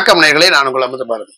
வணக்கம் நேர்களே நான் உங்கள் அமுத பாரதி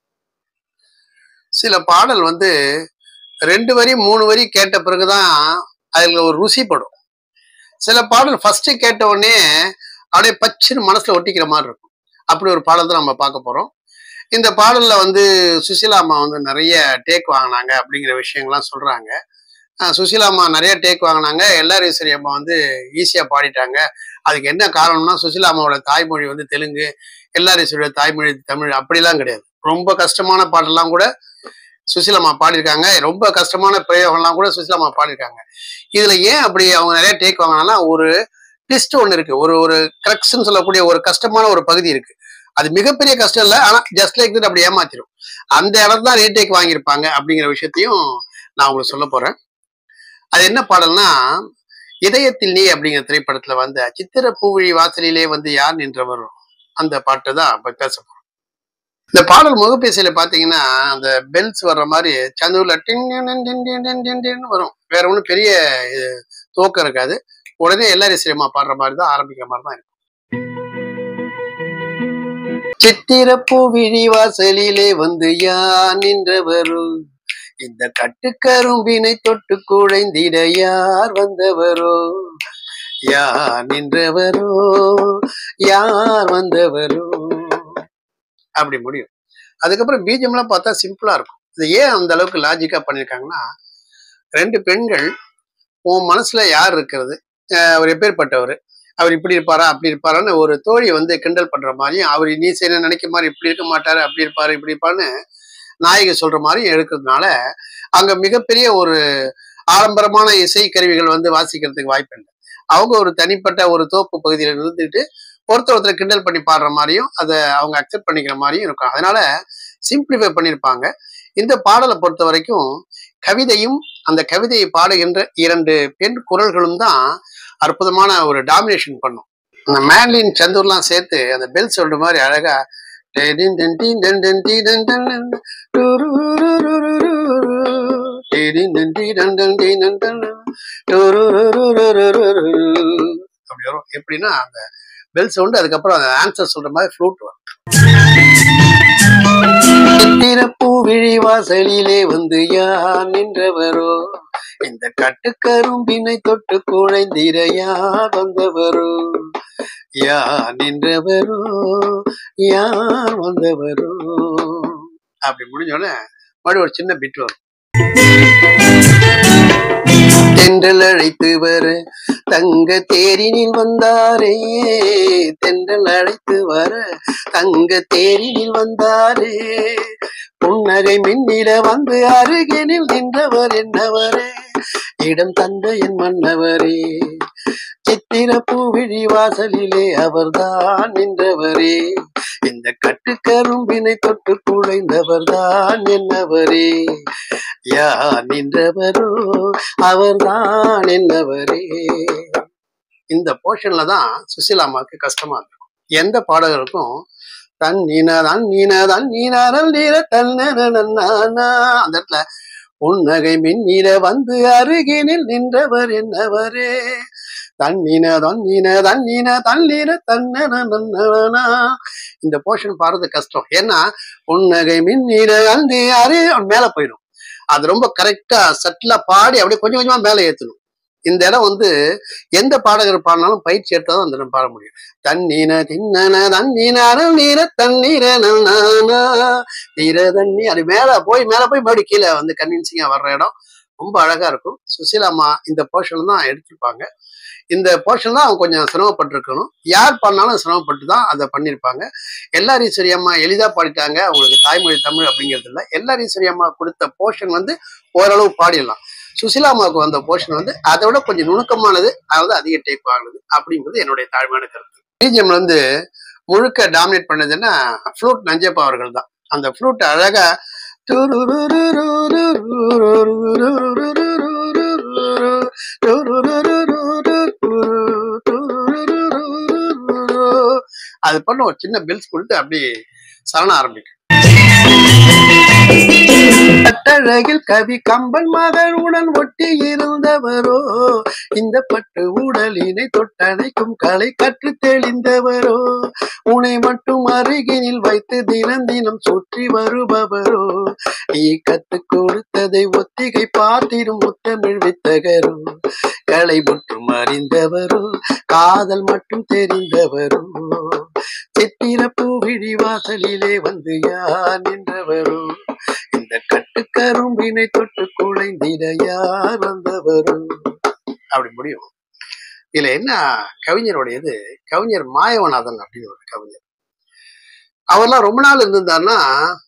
சில பாடல் வந்து ரெண்டு வரி மூணு வரி கேட்ட பிறகுதான் அதுல ஒரு ருசி படும் சில பாடல் ஃபர்ஸ்ட் கேட்ட உடனே அப்படியே பச்சுன்னு மனசுல ஒட்டிக்கிற மாதிரி இருக்கும் அப்படி ஒரு பாடல் தான் நம்ம பார்க்க போறோம் இந்த பாடல்ல வந்து சுசிலா அம்மா வந்து நிறைய டேக் வாங்கினாங்க அப்படிங்கிற விஷயங்கள்லாம் சொல்றாங்க அஹ் சுசிலா அம்மா நிறைய டேக் வாங்கினாங்க எல்லாரேஸ்வரி அம்மா வந்து ஈஸியா பாடிட்டாங்க அதுக்கு என்ன காரணம்னா சுசிலா அம்மாவோட தாய்மொழி வந்து தெலுங்கு எல்லாரேஸ்வரியோட தாய்மொழி தமிழ் அப்படிலாம் கிடையாது ரொம்ப கஷ்டமான பாட்டெல்லாம் கூட சுசிலம்மா பாடியிருக்காங்க ரொம்ப கஷ்டமான பிரயோகம்லாம் கூட சுசிலம்மா பாடியிருக்காங்க இதுல ஏன் அப்படி அவங்க நிறைய டேக் வாங்கினாலும் ஒரு லிஸ்ட் ஒன்று இருக்கு ஒரு ஒரு கிரக்ஸ்ன்னு சொல்லக்கூடிய ஒரு கஷ்டமான ஒரு பகுதி இருக்கு அது மிகப்பெரிய கஷ்டம் இல்லை ஆனா ஜஸ்ட் லைக் அப்படி ஏமாத்திரும் அந்த இடத்துல தான் ரீடேக் வாங்கியிருப்பாங்க அப்படிங்கிற விஷயத்தையும் நான் உங்களுக்கு சொல்ல போறேன் அது என்ன பாடல்னா இதயத்தில் நீ அப்படிங்கிற திரைப்படத்துல வந்த சித்திர பூவிழி வாசலிலே வந்து யார் நின்றவர் அந்த பாட்டு தான் இப்ப பேச போறோம் இந்த பாடல் முகப்பேசையில பாத்தீங்கன்னா அந்த பெல்ஸ் வர்ற மாதிரி சந்தூர்ல டின் டின் டின் டின் டின் டின் டின் டின்னு வரும் வேற ஒன்றும் பெரிய இது, துவக்கம் இருக்காது உடனே எல்லாரும் சினிமா பாடுற மாதிரி தான் ஆரம்பிக்கிற மாதிரி தான் இருக்கும் சித்திர பூவிழி வாசலிலே வந்து யார் நின்றவரும் இந்த கட்டுக்கரும்பினை தொட்டு குழைந்திட யார் வந்தவரோ யார் நின்றவரோ யார் வந்தவரோ அப்படி முடியும் அதுக்கப்புறம் பீஜம்லாம் பார்த்தா சிம்பிளா இருக்கும் இது ஏன் அந்த அளவுக்கு லாஜிக்கா பண்ணியிருக்காங்கன்னா ரெண்டு பெண்கள் உன் மனசுல யார் இருக்கிறது அஹ் அவர் எப்பேற்பட்டவர் அவர் இப்படி இருப்பாரா அப்படி இருப்பாரான்னு ஒரு தோழி வந்து கிண்டல் பண்ற மாதிரியும் அவர் நீ செய்ய நினைக்க மாதிரி இப்படி இருக்க மாட்டாரு அப்படி இருப்பாரு இப்படி இருப்பான்னு நாயகி சொல்ற மாதிரி எடுக்கிறதுனால அங்க மிகப்பெரிய ஒரு ஆடம்பரமான இசை கருவிகள் வந்து வாசிக்கிறதுக்கு வாய்ப்பு இல்லை அவங்க ஒரு தனிப்பட்ட ஒரு தோப்பு பகுதியில இருந்துட்டு ஒருத்தர் ஒருத்தர் கிண்டல் பண்ணி பாடுற மாதிரியும் அதை அவங்க அக்செப்ட் பண்ணிக்கிற மாதிரியும் இருக்கும் அதனால சிம்பிளிஃபை பண்ணியிருப்பாங்க இந்த பாடலை பொறுத்த வரைக்கும் கவிதையும் அந்த கவிதையை பாடுகின்ற இரண்டு பெண் குரல்களும் தான் அற்புதமான ஒரு டாமினேஷன் பண்ணும் அந்த மேன்லின் சந்தூர்லாம் சேர்த்து அந்த பெல் சொல்ற மாதிரி அழகா டேடின் டென் டீன் டென் டென் டீ டென் டென் டென் டுருருருருருரு. டேடின் டென் டீ டென் டென் டீ டென் டென் டென். டுருருருருருரு. அப்படி வரும் எப்படின்னா அந்த பெல் சவுண்டு அதுக்கப்புறம் அந்த ஆன்சர் சொல்ற மாதிரி ஃப்ளூட் வரும் சித்திரப்பூ விழி வாசலிலே வந்து யார் நின்றவரோ இந்த கட்டுக்கரும்பினை தொட்டு குழைந்திர யார் வந்தவரோ யார் நின்றவரோ யார் வந்தவரோ அப்படி முடிஞ்சோடனே மறுபடியும் ஒரு சின்ன பிட் வரும் தென்றல் அழைத்து வர தங்க தேரினில் வந்தாரே தென்றல் அழைத்து வர தங்க தேரினில் வந்தாரே புன்னகை மின்னிட வந்து அருகினில் நின்றவர் என்னவரே இடம் தந்த என் மன்னவரே சித்திர பூவிழி வாசலிலே அவர்தான் நின்றவரே இந்த கட்டுக்கரும்பினை தொட்டு குழைந்தவர்தான் என்னவரே யார் நின்றவரோ அவர்தான் என்னவரே இந்த போர்ஷன்ல தான் சுசிலாமாவுக்கு கஷ்டமா இருக்கும் எந்த பாடகருக்கும் தன் நீன தான் நீன தான் நீனாரல் நீர தன்னா அந்த இடத்துல புன்னகை மின்னில வந்து அருகினில் நின்றவர் என்னவரே தண்ணீன தண்ணீன தண்ணீன தண்ணீர தன்னா இந்த போர்ஷன் பாடுறது கஷ்டம் ஏன்னா புன்னகை மின்னில வந்து அரு மேல போயிடும் அது ரொம்ப கரெக்டா சட்டிலா பாடி அப்படியே கொஞ்சம் கொஞ்சமா மேல ஏத்தணும் இந்த இடம் வந்து எந்த பாடகர் பாடினாலும் பயிற்சி எடுத்தாதான் அந்த இடம் பாட முடியும் தண்ணீன தின்னன தண்ணீனார நீர தண்ணீர நீர தண்ணி அது மேல போய் மேல போய் மறுபடியும் கீழே வந்து கன்வின்சிங்கா வர்ற இடம் ரொம்ப அழகா இருக்கும் சுசீலாமா இந்த போர்ஷன் தான் எடுத்திருப்பாங்க இந்த போர்ஷன் தான் அவங்க கொஞ்சம் சிரமப்பட்டிருக்கணும் யார் பண்ணாலும் சிரமப்பட்டு தான் அதை பண்ணியிருப்பாங்க எல்லாரையும் அம்மா எளிதா பாடிட்டாங்க அவங்களுக்கு தாய்மொழி தமிழ் அப்படிங்கிறது இல்லை எல்லாரையும் அம்மா கொடுத்த போர்ஷன் வந்து ஓரளவு பாடிடலாம் சுசிலாமாவுக்கு வந்த போர்ஷன் வந்து அதை விட கொஞ்சம் நுணுக்கமானது அதாவது அதிக டேக் ஆகுது அப்படிங்கிறது என்னுடைய தாழ்மையான கருத்து பிஜிஎம் வந்து முழுக்க டாமினேட் பண்ணதுன்னா ஃப்ளூட் நஞ்சப்பா அவர்கள் தான் அந்த ஃப்ளூட் அழகா அது பண்ண ஒரு சின்ன பில்ஸ் கொடுத்து அப்படி சரண ஆரம்பிக்கும் கட்டழகில் கவி கம்பன் மகளுடன் ஒட்டி இருந்தவரோ இந்த பட்டு உடலினை தொட்டணைக்கும் கலை கற்று தெளிந்தவரோ உனை மட்டும் அருகினில் வைத்து தினம் தினம் சுற்றி வருபவரோ நீ கற்றுக் கொடுத்ததை ஒத்திகை பார்த்திடும் முத்தமிழ் வித்தகரோ கலை முற்றும் அறிந்தவரோ காதல் மட்டும் தெரிந்தவரோ சித்திர பூவிழி வாசலிலே வந்து யார் நின்றவரோ இந்த கட்டுக்கரும்பினை தொட்டு குழைந்திட யார் வந்தவரோ அப்படி முடியும் இதுல என்ன கவிஞருடையது கவிஞர் மாயவநாதன் அப்படின்னு ஒரு கவிஞர் அவர்லாம் ரொம்ப நாள் இருந்திருந்தாருன்னா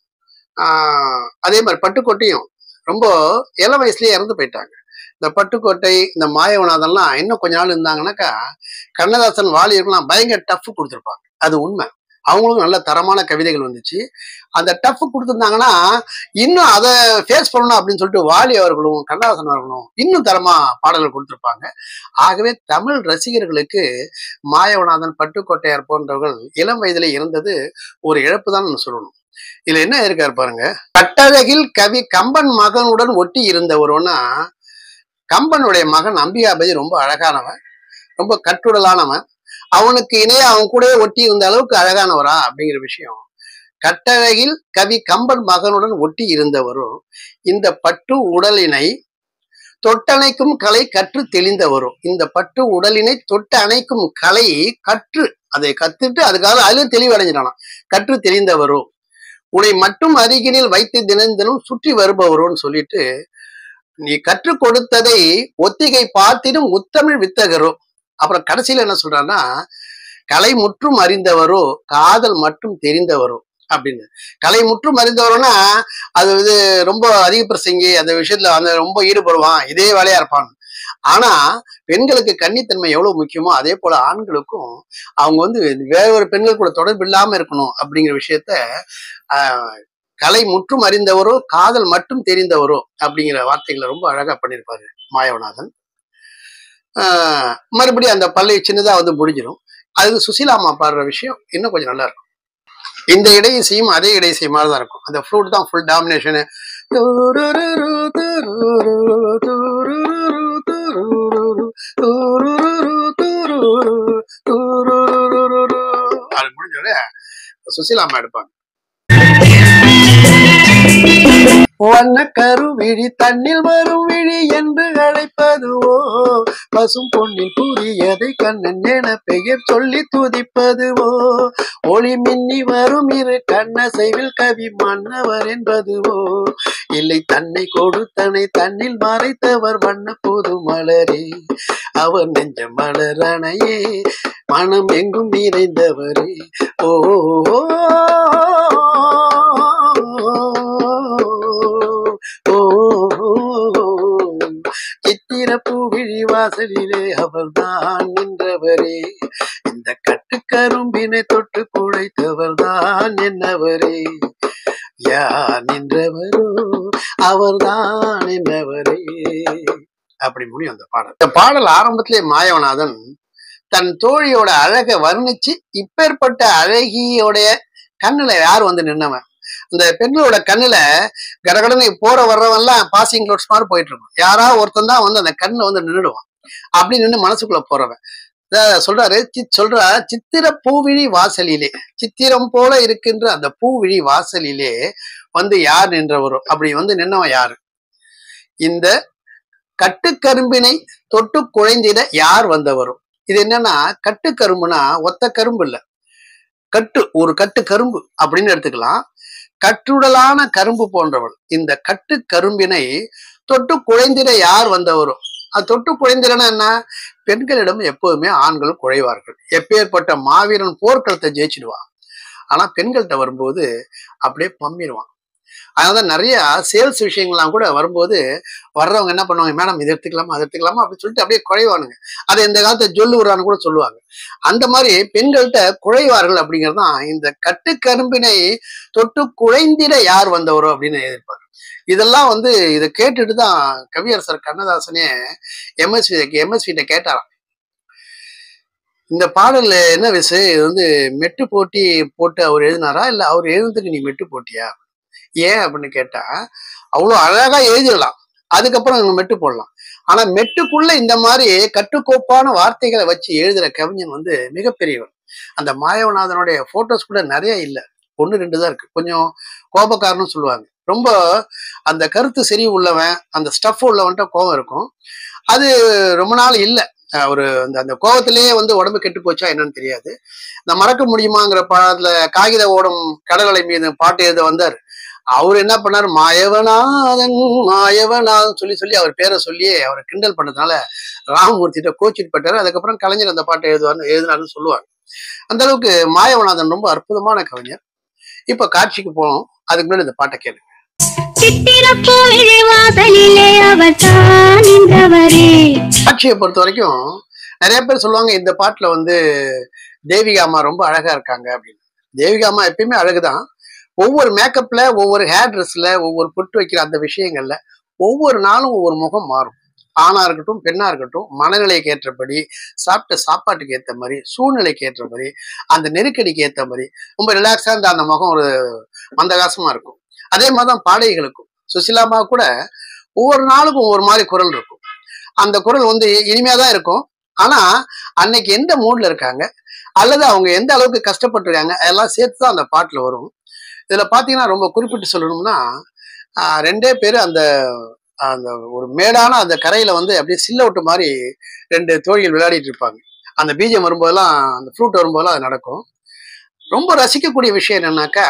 ஆஹ், அதே மாதிரி பட்டுக்கோட்டையும் ரொம்ப இளம் வயசுலயே இறந்து போயிட்டாங்க இந்த பட்டுக்கோட்டை இந்த மாயவநாதன்லாம் இன்னும் கொஞ்ச நாள் இருந்தாங்கன்னாக்கா கண்ணதாசன் வாலியர்கள்லாம் பயங்கர டஃப் கொடுத்துருப்பாங்க அது உண்மை அவங்களுக்கும் நல்ல தரமான கவிதைகள் வந்துச்சு அந்த டஃப் கொடுத்துருந்தாங்கன்னா இன்னும் அதை ஃபேஸ் பண்ணணும் அப்படின்னு சொல்லிட்டு வாலி அவர்களும் கண்ணதாசன் அவர்களும் இன்னும் தரமா பாடல்கள் கொடுத்துருப்பாங்க ஆகவே தமிழ் ரசிகர்களுக்கு மாயவநாதன் பட்டுக்கோட்டையார் போன்றவர்கள் இளம் வயதிலே இருந்தது ஒரு இழப்பு தான் சொல்லணும் இதுல என்ன இருக்காரு பாருங்க கட்டழகில் கவி கம்பன் மகனுடன் ஒட்டி இருந்தவரோன்னா கம்பனுடைய மகன் அம்பிகாபதி ரொம்ப அழகானவன் ரொம்ப கட்டுடலானவன் அவனுக்கு இணைய அவன் கூடவே ஒட்டி இருந்த அளவுக்கு அழகானவரா அப்படிங்கிற விஷயம் கட்டழகில் கவி கம்பன் மகனுடன் ஒட்டி இருந்தவரும் இந்த பட்டு உடலினை தொட்டணைக்கும் கலை கற்று தெளிந்தவரும் இந்த பட்டு உடலினை தொட்டு அணைக்கும் கலை கற்று அதை கத்துட்டு அதுக்காக அதிலும் தெளிவடைஞ்சிடலாம் கற்று தெளிந்தவரும் உன்னை மட்டும் அருகினில் வைத்து தினம் தினம் சுற்றி வருபவரோன்னு சொல்லிட்டு நீ கற்றுக் கொடுத்ததை ஒத்திகை பார்த்திடும் முத்தமிழ் வித்தகரோ அப்புறம் கடைசியில என்ன சொல்றான்னா கலை முற்றும் அறிந்தவரோ காதல் மட்டும் தெரிந்தவரோ அப்படின்னு கலை முற்றும் அறிந்தவரோன்னா அது வந்து ரொம்ப அதிக பிரசங்கி அந்த விஷயத்துல அந்த ரொம்ப ஈடுபடுவான் இதே வேலையா இருப்பான் ஆனா பெண்களுக்கு கன்னித்தன்மை எவ்வளவு முக்கியமோ அதே போல ஆண்களுக்கும் அவங்க வந்து வேற ஒரு பெண்கள் கூட தொடர்பு இல்லாம இருக்கணும் அப்படிங்கிற விஷயத்த ஆஹ், கலை முற்றும் அறிந்தவரோ காதல் மட்டும் தெரிந்தவரோ அப்படிங்கிற வார்த்தைகளை ரொம்ப அழகா பண்ணியிருப்பாரு மாயவநாதன் ஆஹ், மறுபடியும் அந்த பல்லை சின்னதா வந்து முடிஞ்சிடும் அதுக்கு சுசீலாமா பாடுற விஷயம் இன்னும் கொஞ்சம் நல்லா இருக்கும் இந்த இடையிசையும் அதே இடையிசை மாதிரி தான் இருக்கும் அந்த ஃப்ளூட் தான் ஃபுல் டாமினேஷனு அது முடிஞ்சோடனே சுசீலாமா எடுப்பாங்க வண்ண கருவிழி தண்ணில் வரும் விழி என்று அழைப்பதுவோ பசும் பொன்னில் புரியதை கண்ணன் என பெயர் சொல்லி துதிப்பதுவோ ஒளி மின்னி வரும் இரு கண்ணசைவில் கவி மன்னவர் என்பதுவோ இல்லை தன்னை கொடுத்தனை தன்னில் மறைத்தவர் வண்ண புது மலரே அவர் நெஞ்ச மலரணையே மனம் எங்கும் நிறைந்தவரே ஓ ஓ சித்திர பூவிழி வாசலிலே அவர்தான் நின்றவரே இந்த கட்டுக்கரும்பினை தொட்டு குழைத்தவர் தான் என்னவரே யார் நின்றவரோ அவர்தான் என்னவரே அப்படி முடியும் அந்த பாடல் இந்த பாடல் ஆரம்பத்திலே மாயவநாதன் தன் தோழியோட அழகை வர்ணிச்சு இப்பேற்பட்ட அழகியோடைய கண்ணுல யார் வந்து நின்னவன் இந்த பெண்களோட கண்ணுல கடகடனை போற வர்றவன்லாம் பாசிங் க்ளோட்ஸ் மாதிரி போயிட்டு இருக்கும் யாரா ஒருத்தன் தான் வந்து அந்த கண்ணுல வந்து நின்றுடுவான் அப்படி நின்று மனசுக்குள்ள போறவன் இத சொல்றாரு சி- சொல்றா சித்திர பூவிழி வாசலிலே சித்திரம் போல இருக்கின்ற அந்த பூவிழி வாசலிலே வந்து யார் நின்றவரோ அப்படி வந்து நின்னவன் யாரு இந்த கட்டுக்கரும்பினை தொட்டு குழைந்திட யார் வந்தவரோ இது என்னன்னா கட்டுக்கரும்புனா ஒத்த கரும்பு இல்ல கட்டு ஒரு கட்டு கரும்பு அப்படின்னு எடுத்துக்கலாம் கட்டுடலான கரும்பு போன்றவள் இந்த கட்டு கரும்பினை தொட்டு குழைந்திட யார் வந்தவரோ அது தொட்டு குழைந்திரனா என்ன பெண்களிடம் எப்போதுமே ஆண்கள் குழைவார்கள் எப்பேற்பட்ட மாவீரன் போர்க்களத்தை ஜெயிச்சிடுவான் ஆனா பெண்கள்கிட்ட வரும்போது அப்படியே பம்மிடுவான் அதனாலதான் நிறைய சேல்ஸ் விஷயங்கள்லாம் கூட வரும்போது வர்றவங்க என்ன பண்ணுவாங்க மேடம் இது எடுத்துக்கலாமா அது எடுத்துக்கலாமா அப்படின்னு சொல்லிட்டு அப்படியே குறைவானுங்க அதை இந்த காலத்தை ஜொல்லு விடுறான்னு கூட சொல்லுவாங்க அந்த மாதிரி பெண்கள்கிட்ட குழைவார்கள் அப்படிங்கிறது தான் இந்த கட்டுக்கரும்பினை தொட்டு குழைந்திட யார் வந்தவரோ அப்படின்னு எதிர்ப்பார் இதெல்லாம் வந்து இதை கேட்டுட்டு தான் கவியரசர் கண்ணதாசனே எம்எஸ்வி எம்எஸ்விட்ட கேட்டாராம் இந்த பாடல்ல என்ன விஷயம் இது வந்து மெட்டு போட்டி போட்டு அவர் எழுதினாரா இல்ல அவர் எழுதுறதுக்கு நீ மெட்டு போட்டியா ஏன் அப்படின்னு கேட்டா அவ்வளோ அழகா எழுதிடலாம் அதுக்கப்புறம் இவங்க மெட்டு போடலாம் ஆனா மெட்டுக்குள்ள இந்த மாதிரி கட்டுக்கோப்பான வார்த்தைகளை வச்சு எழுதுற கவிஞன் வந்து மிகப்பெரியவர் அந்த மாயவநாதனுடைய போட்டோஸ் கூட நிறைய இல்லை ஒன்று ரெண்டு தான் இருக்கு கொஞ்சம் கோபக்காரன்னு சொல்லுவாங்க ரொம்ப அந்த கருத்து சரி உள்ளவன் அந்த ஸ்டஃப் உள்ளவன்ட்ட கோபம் இருக்கும் அது ரொம்ப நாள் இல்லை ஒரு அந்த அந்த கோபத்திலேயே வந்து உடம்பு கெட்டு போச்சா என்னன்னு தெரியாது இந்த மறக்க முடியுமாங்கிற பாடத்துல காகித ஓடும் கடற்கரை மீது பாட்டு எழுத வந்தார் அவர் என்ன பண்ணார் மாயவநாதன் மாயவநாதன் சொல்லி சொல்லி அவர் பேரை சொல்லியே அவரை கிண்டல் பண்ணதுனால ராமமூர்த்திட்ட கோச்சிட்டு பட்டாரு அதுக்கப்புறம் கலைஞர் அந்த பாட்டை எழுதுவார்னு எழுதினாருன்னு சொல்லுவாங்க அந்த அளவுக்கு மாயவநாதன் ரொம்ப அற்புதமான கவிஞர் இப்ப காட்சிக்கு போனோம் அதுக்கு முன்னாடி இந்த பாட்டை கேளு சித்திரப்பூவிழி வாசலிலே அவர் தான் நின்றவரே காட்சியை பொறுத்த வரைக்கும் நிறைய பேர் சொல்லுவாங்க இந்த பாட்டுல வந்து தேவிகா அம்மா ரொம்ப அழகா இருக்காங்க அப்படின்னு தேவிகா அம்மா எப்பயுமே அழகுதான் ஒவ்வொரு மேக்கப்ல ஒவ்வொரு ஹேர் ட்ரெஸ்ல ஒவ்வொரு பொட்டு வைக்கிற அந்த விஷயங்கள்ல ஒவ்வொரு நாளும் ஒவ்வொரு முகம் மாறும் ஆணா இருக்கட்டும் பெண்ணா இருக்கட்டும் மனநிலைக்கு ஏற்றபடி சாப்பிட்ட சாப்பாட்டுக்கு ஏற்ற மாதிரி சூழ்நிலைக்கு ஏற்ற மாதிரி அந்த நெருக்கடிக்கு ஏற்ற மாதிரி ரொம்ப ரிலாக்ஸா இருந்த அந்த முகம் ஒரு மந்தகாசமா இருக்கும் அதே மாதிரி தான் பாடகிகளுக்கும் சுசிலாமா கூட ஒவ்வொரு நாளுக்கும் ஒவ்வொரு மாதிரி குரல் இருக்கும் அந்த குரல் வந்து இனிமையா தான் இருக்கும் ஆனா அன்னைக்கு எந்த மூட்ல இருக்காங்க அல்லது அவங்க எந்த அளவுக்கு கஷ்டப்பட்டிருக்காங்க அதெல்லாம் சேர்த்து தான் அந்த பாட்டுல வரும் இதுல பாத்தீங்கன்னா ரொம்ப குறிப்பிட்டு சொல்லணும்னா ஆஹ் ரெண்டே பேர் அந்த அந்த ஒரு மேடான அந்த கரையில வந்து அப்படியே சில்ல விட்டு மாதிரி ரெண்டு தோழிகள் விளையாடிட்டு இருப்பாங்க அந்த பீஜம் வரும்போதெல்லாம் அந்த ஃப்ரூட் வரும்போதெல்லாம் அது நடக்கும் ரொம்ப ரசிக்கக்கூடிய விஷயம் என்னன்னாக்கா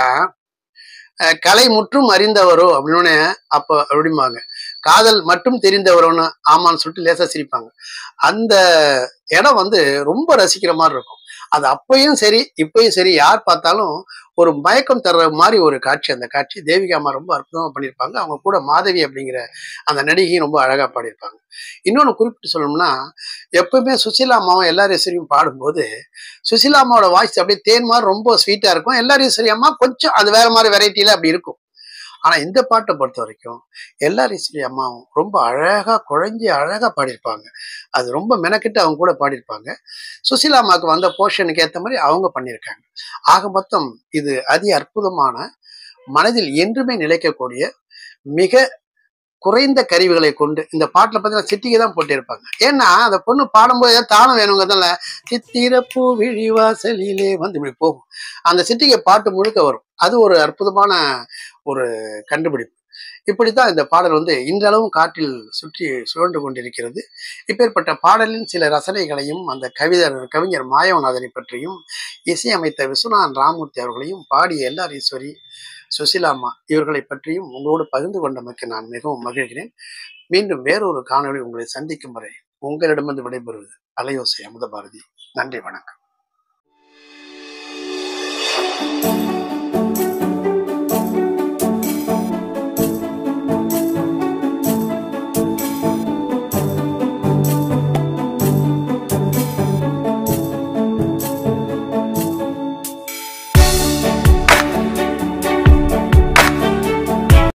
அஹ் கலை முற்றும் அறிந்தவரோ அப்படின்னு அப்போ அப்படிம்பாங்க காதல் மட்டும் தெரிந்தவரோன்னு ஆமான்னு சொல்லிட்டு லேசா சிரிப்பாங்க அந்த இடம் வந்து ரொம்ப ரசிக்கிற மாதிரி இருக்கும் அது அப்பயும் சரி இப்பயும் சரி யார் பார்த்தாலும் ஒரு மயக்கம் தர்ற மாதிரி ஒரு காட்சி அந்த காட்சி தேவிகா அம்மா ரொம்ப அற்புதமா பண்ணியிருப்பாங்க அவங்க கூட மாதவி அப்படிங்கிற அந்த நடிகையும் ரொம்ப அழகா பாடியிருப்பாங்க இன்னொன்று குறிப்பிட்டு சொல்லணும்னா எப்பவுமே சுசீலா அம்மாவும் எல்லாரும் சரியும் பாடும்போது சுசீலா அம்மாவோட வாய்ஸ் அப்படியே தேன் மாதிரி ரொம்ப ஸ்வீட்டா இருக்கும் எல்லாரும் சரி அம்மா கொஞ்சம் அது வேற மாதிரி வெரைட்டியில அப்படி இருக்கும் ஆனா இந்த பாட்டை பொறுத்த வரைக்கும் எல்லாரும் சரி அம்மாவும் ரொம்ப அழகா குழஞ்சி அழகா பாடியிருப்பாங்க அது ரொம்ப மெனக்கிட்டு அவங்க கூட பாடியிருப்பாங்க சுசீலா அம்மாவுக்கு வந்த போர்ஷனுக்கு ஏற்ற மாதிரி அவங்க பண்ணியிருக்காங்க ஆக மொத்தம் இது அதி அற்புதமான மனதில் என்றுமே நிலைக்கக்கூடிய மிக குறைந்த கருவிகளை கொண்டு இந்த பாட்டுல பார்த்தீங்கன்னா சிட்டிக்கு தான் போட்டிருப்பாங்க ஏன்னா அந்த பொண்ணு பாடும்போது ஏதாவது தானம் வேணுங்கிறதால சித்திரப்பூ விழிவாசலிலே வந்து இப்படி போகும் அந்த சிட்டிகை பாட்டு முழுக்க வரும் அது ஒரு அற்புதமான ஒரு கண்டுபிடிப்பு இப்படித்தான் இந்த பாடல் வந்து இன்றளவும் காற்றில் சுற்றி சுழன்று கொண்டிருக்கிறது இப்பேற்பட்ட பாடலின் சில ரசனைகளையும் அந்த கவிதர் கவிஞர் மாயவநாதனை பற்றியும் இசையமைத்த விஸ்வநாதன் ராமூர்த்தி அவர்களையும் பாடிய எல்லார் ஈஸ்வரி சுசிலாமா இவர்களை பற்றியும் உங்களோடு பகிர்ந்து கொண்டமைக்கு நான் மிகவும் மகிழ்கிறேன் மீண்டும் வேறொரு காணொளி உங்களை சந்திக்கும் வரை உங்களிடமிருந்து விடைபெறுவது அலையோசை அமுத பாரதி நன்றி வணக்கம்